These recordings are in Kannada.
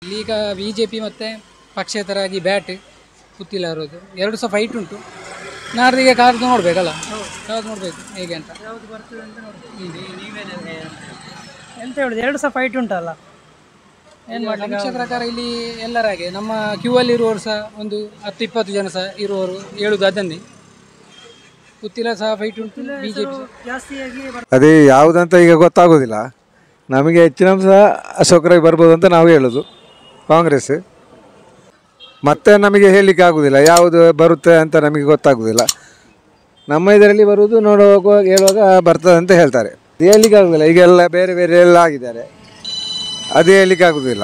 ಇಲ್ಲಿ ಈಗ ಬಿ ಜೆ ಪಿ ಮತ್ತು ಪಕ್ಷೇತರಾಗಿ ಬ್ಯಾಟ್ ಪುತ್ತಿಲ ಇರೋದು ಎರಡು ಸಹ ಫೈಟ್ ಉಂಟು ನಾಡ್ದಿಗೆ ಕಾದು ನೋಡಬೇಕಲ್ಲ ಕಾದು ನೋಡಬೇಕು ಹೇಗೆ ಅಂತ ಎಂತ ಹೇಳುದು ಎರಡು ಸಹ ಫೈಟ್ ಉಂಟಲ್ಲ ಏನು ಮಾಡಲಿಕ್ಕೆ ಸಮೀಕ್ಷೆ ಪ್ರಕಾರ ಇಲ್ಲಿ ಎಲ್ಲರ ಹಾಗೆ ನಮ್ಮ ಕ್ಯೂ ಅಲ್ಲಿ ಇರುವವರು ಸಹ ಒಂದು ಹತ್ತು ಇಪ್ಪತ್ತು ಜನ ಸಹ ಇರುವವರು ಹೇಳುದು ಅದನ್ನೇ ಪುತ್ತಿಲ ಸಹ ಫೈಟ್ ಉಂಟು ಬಿ ಜೆ ಪಿ ಜಾಸ್ತಿಯಾಗಿ ಅದೇ ಯಾವುದಂತ ಈಗ ಗೊತ್ತಾಗೋದಿಲ್ಲ ನಮಗೆ ಹೆಚ್ಚಿನ ಅಂಶ ಅಶೋಕ್ ರೈ ಬರ್ಬೋದು ಅಂತ ನಾವು ಹೇಳೋದು ಕಾಂಗ್ರೆಸ್ ಮತ್ತೆ ನಮಗೆ ಹೇಳಲಿಕ್ಕೆ ಆಗೋದಿಲ್ಲ ಯಾವುದು ಬರುತ್ತೆ ಅಂತ ನಮಗೆ ಗೊತ್ತಾಗೋದಿಲ್ಲ ನಮ್ಮ ಇದರಲ್ಲಿ ಬರುವುದು ನೋಡುವಾಗ ಹೇಳುವಾಗ ಬರ್ತದೆ ಅಂತ ಹೇಳ್ತಾರೆ ಅದು ಹೇಳಲಿಕ್ಕೆ ಆಗೋದಿಲ್ಲ ಈಗ ಎಲ್ಲ ಬೇರೆ ಬೇರೆ ಎಲ್ಲ ಆಗಿದ್ದಾರೆ ಅದು ಹೇಳಲಿಕ್ಕೆ ಆಗೋದಿಲ್ಲ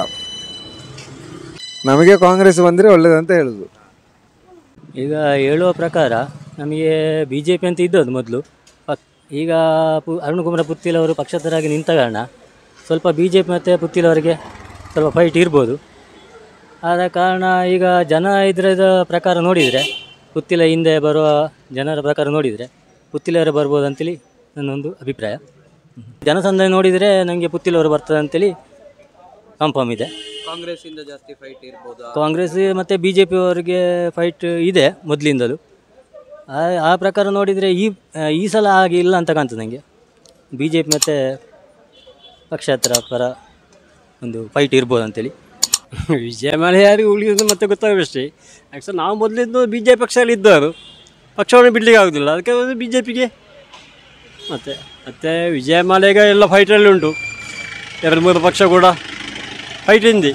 ನಮಗೆ ಕಾಂಗ್ರೆಸ್ ಬಂದರೆ ಒಳ್ಳೆಯದಂತ ಹೇಳೋದು ಈಗ ಹೇಳುವ ಪ್ರಕಾರ ನಮಗೆ ಬಿ ಜೆ ಪಿ ಅಂತ ಇದ್ದದ್ದು ಮೊದಲು ಪಕ್ ಈಗ ಪು ಅರುಣಕುಮಾರ ಪುತ್ತಿಲ್ ಅವರು ಪಕ್ಷೇತರಾಗಿ ನಿಂತ ಕಾರಣ ಸ್ವಲ್ಪ ಬಿ ಜೆ ಪಿ ಮತ್ತು ಪುತ್ತಿಲ್ ಅವರಿಗೆ ಸ್ವಲ್ಪ ಫೈಟ್ ಇರ್ಬೋದು ಆದ ಕಾರಣ ಈಗ ಜನ ಇದರದ ಪ್ರಕಾರ ನೋಡಿದರೆ ಪುತ್ತಿಲ ಹಿಂದೆ ಬರುವ ಜನರ ಪ್ರಕಾರ ನೋಡಿದರೆ ಪುತ್ತಿಲವರು ಬರ್ಬೋದು ಅಂತೇಳಿ ನನ್ನೊಂದು ಅಭಿಪ್ರಾಯ ಜನಸಂದಣಿ ನೋಡಿದರೆ ನನಗೆ ಪುತ್ತಿಲವರು ಬರ್ತದೆ ಅಂತೇಳಿ ಕನ್ಫರ್ಮ್ ಇದೆ ಕಾಂಗ್ರೆಸ್ ಇಂದ ಜಾಸ್ತಿ ಫೈಟ್ ಇರ್ಬೋದು ಕಾಂಗ್ರೆಸ್ ಮತ್ತು ಬಿ ಜೆ ಪಿಯವರಿಗೆ ಫೈಟ್ ಇದೆ ಮೊದಲಿಂದಲೂ ಆ ಆ ಪ್ರಕಾರ ನೋಡಿದರೆ ಈ ಈ ಸಲ ಹಾಗೆ ಇಲ್ಲ ಅಂತ ಕಾಣ್ತದೆ ನನಗೆ ಬಿ ಜೆ ಪಿ ಮತ್ತು ಪಕ್ಷೇತರ ಪರ ಒಂದು ಫೈಟ್ ಇರ್ಬೋದು ಅಂತೇಳಿ ವಿಜಯಮಾಲೆ ಯಾರಿಗೆ ಉಳಿಯೋದು ಮತ್ತೆ ಗೊತ್ತಾಗಬೇಕಷ್ಟೇ ಆ್ಯಕ್ಚುಲಿ ನಾವು ಮೊದಲಿದ್ದು ಬಿ ಜೆ ಪಿ ಪಕ್ಷದಲ್ಲಿ ಇದ್ದವರು ಪಕ್ಷವನ್ನು ಬಿಡಲಿಕ್ಕೆ ಆಗೋದಿಲ್ಲ ಅದಕ್ಕೆ ಬಿ ಜೆ ಪಿಗೆ ಮತ್ತು ಮತ್ತು ವಿಜಯಮಾಲೆಗ ಎಲ್ಲ ಫೈಟಲ್ಲಿ ಉಂಟು ಎರಡು ಮೂರು ಪಕ್ಷ ಕೂಡ ಫೈಟ್ ಹಿಂದೆ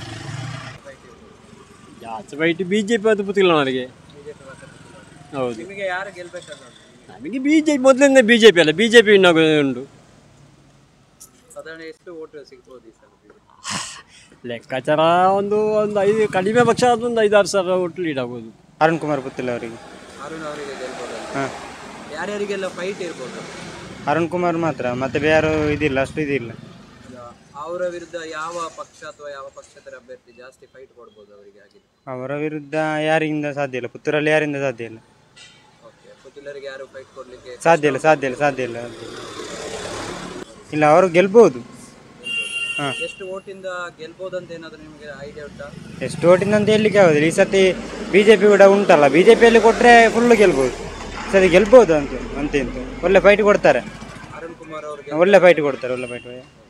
ಜಾಸ್ತಿ ಫೈಟ್ ಬಿ ಜೆ ಪಿ ಅದು ಗೊತ್ತಿಲ್ಲ ನನಗೆ ಹೌದು ನಿಮಗೆ ಯಾರು ಗೆಲ್ಬೇಕಲ್ಲ ನಮಗೆ ಬಿ ಜೆ ಪಿ ಮೊದಲಿಂದ ಬಿ ಜೆ ಪಿ ಅಲ್ಲ ಬಿ ಜೆ ಪಿ ಇನ್ನೂ ಉಂಟು ಸಾಧಾರಣ ಎಷ್ಟು ಓಟ್ ಸಿಗ್ಬೋದು ಈ ಸಲ BJP? ಲೆಕ್ಕಾಚಾರ ಒಂದು ಒಂದು ಐದು ಕಡಿಮೆ ಪಕ್ಷ ಆದ್ರೆ ಒಂದು ಐದಾರು ಸಾವಿರ ಒಟ್ಟು ಲೀಡ್ ಆಗ್ಬೋದು ಅರುಣ್ ಕುಮಾರ್ ಪುತ್ತಿಲ್ ಅವರಿಗೆ ಅರುಣ್ ಅವರಿಗೆ ಗೆಲ್ಬೋದಲ್ಲ ಹಾಂ ಯಾರ್ಯಾರಿಗೆಲ್ಲ ಫೈಟ್ ಇರ್ಬೋದು ಅರುಣ್ ಕುಮಾರ್ ಮಾತ್ರ ಮತ್ತೆ ಬೇರೆ ಇದಿಲ್ಲ ಅಷ್ಟು ಇದಿಲ್ಲ ಅವರ ವಿರುದ್ಧ ಯಾವ ಪಕ್ಷ ಅಥವಾ ಯಾವ ಪಕ್ಷೇತರ ಅಭ್ಯರ್ಥಿ ಜಾಸ್ತಿ ಫೈಟ್ ಕೊಡ್ಬೋದು ಅವರಿಗೆ ಆಗಿದೆ ಅವರ ವಿರುದ್ಧ ಯಾರಿಂದ ಸಾಧ್ಯ ಇಲ್ಲ ಪುತ್ತೂರಲ್ಲಿ ಯಾರಿಂದ ಸಾಧ್ಯ ಇಲ್ಲ ಓಕೆ ಪುತ್ತಿಲರಿಗೆ ಯಾರು ಫೈಟ್ ಕೊಡ್ಲಿಕ್ಕೆ ಸಾಧ್ಯ ಇಲ್ಲ ಸಾಧ್ಯ ಇಲ್ಲ ಸಾಧ್ಯ ಇಲ್ಲ ಇಲ್ಲ ಅವರು ಗೆಲ್ಬಹುದು ಹಾಂ ಎಷ್ಟು ಓಟಿಂದ ಗೆಲ್ಬೋದಂತ ಏನಾದ್ರು ನಿಮಗೆ ಐಡಿಯಾ ಉಂಟಾ ಎಷ್ಟು ಓಟಿಂದ ಅಂತ ಹೇಳಲಿಕ್ಕೆ ಆಗೋದಿಲ್ಲ ಈ ಸತಿ ಬಿ ಜೆ ಪಿ ಕೂಡ ಉಂಟಲ್ಲ ಬಿ ಜೆ ಪಿಯಲ್ಲಿ ಕೊಟ್ಟರೆ ಫುಲ್ಲು ಗೆಲ್ಬೋದು ಈ ಸತಿ ಗೆಲ್ಬೋದು ಅಂತ ಅಂತ ಒಳ್ಳೆ ಫೈಟ್ ಕೊಡ್ತಾರೆ ಅರುಣ್ ಕುಮಾರ್ ಅವ್ರಿಗೆ ಒಳ್ಳೆ ಫೈಟ್ ಕೊಡ್ತಾರೆ ಒಳ್ಳೆ ಫೈಟ್